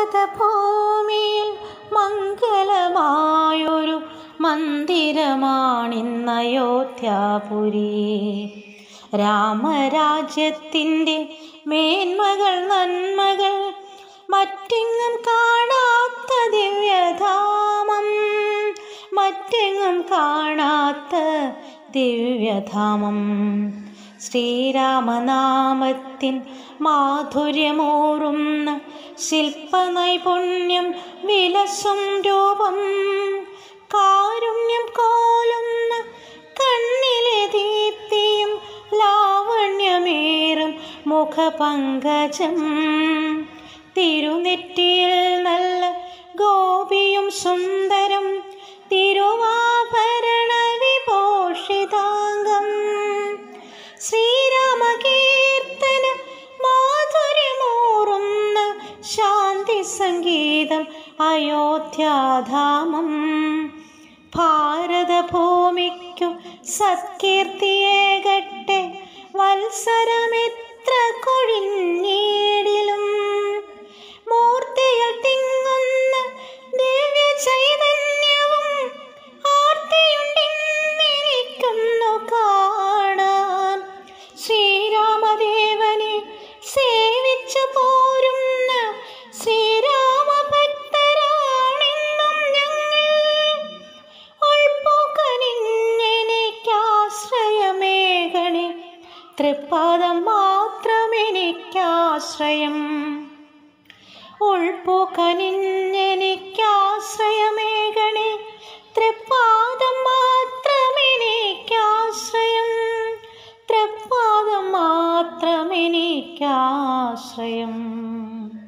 ഭാരതഭൂമിയിൽ മംഗളമായൊരു മന്ദിരമാണിന്നയോധ്യാപുരി രാമരാജ്യത്തിൻ്റെ മേന്മകൾ നന്മകൾ മറ്റെങ്ങും കാണാത്ത ദിവ്യധാമം മറ്റെങ്ങും കാണാത്ത ദിവ്യധാമം ശ്രീരാമനാമത്തിൻ മാധുര്യമൂറുന്ന ശില്പനൈപുണ്യം വിലസും രൂപം കാരുണ്യം കോലുന്ന കണ്ണിലെ ദീപ്തിയും ലാവണ്യമേറും മുഖപങ്കജം തിരുനെറ്റിയിൽ നല്ല ഗോപിയും സുന്ദരം തിരുവാഭരണ വിഭൂഷിതാംഗം ശ്രീരാമകീർത്തന മാധുര്യമൂറുന്ന ശാന്തി സംഗീതം അയോധ്യാധാമം ഭാരതഭൂമിക്കു സത്കീർത്തിയേകട്ടെ വത്സരമെത്ര കൊഴിഞ്ഞീടിലും മൂർത്തിയിൽ തിങ്ങുന്ന ദിവ്യ ചൈതന്യവും ആർത്തിയുണ്ടെന്നിരിക്കുന്നു കാണാൻ ശ്രീരാമദേവനെ സേവിച്ചു പോരുന്ന ശ്രീരാമഭക്തരാണെന്നും ഞങ്ങൾ ഉൾപ്പോക്കനിങ്ങനെനിക്കാശ്രയമേകണി തൃപ്പാദം മാത്രമെനിക്കാശ്രയം ഉൾപ്പോക്കനിങ്ങനെനിക്കാശ്രയമേകണി തൃപ്പാദം മാത്രമെനിക്കാശ്രയം തൃപ്പാദം മാത്രമെനിക്കാശ്രയം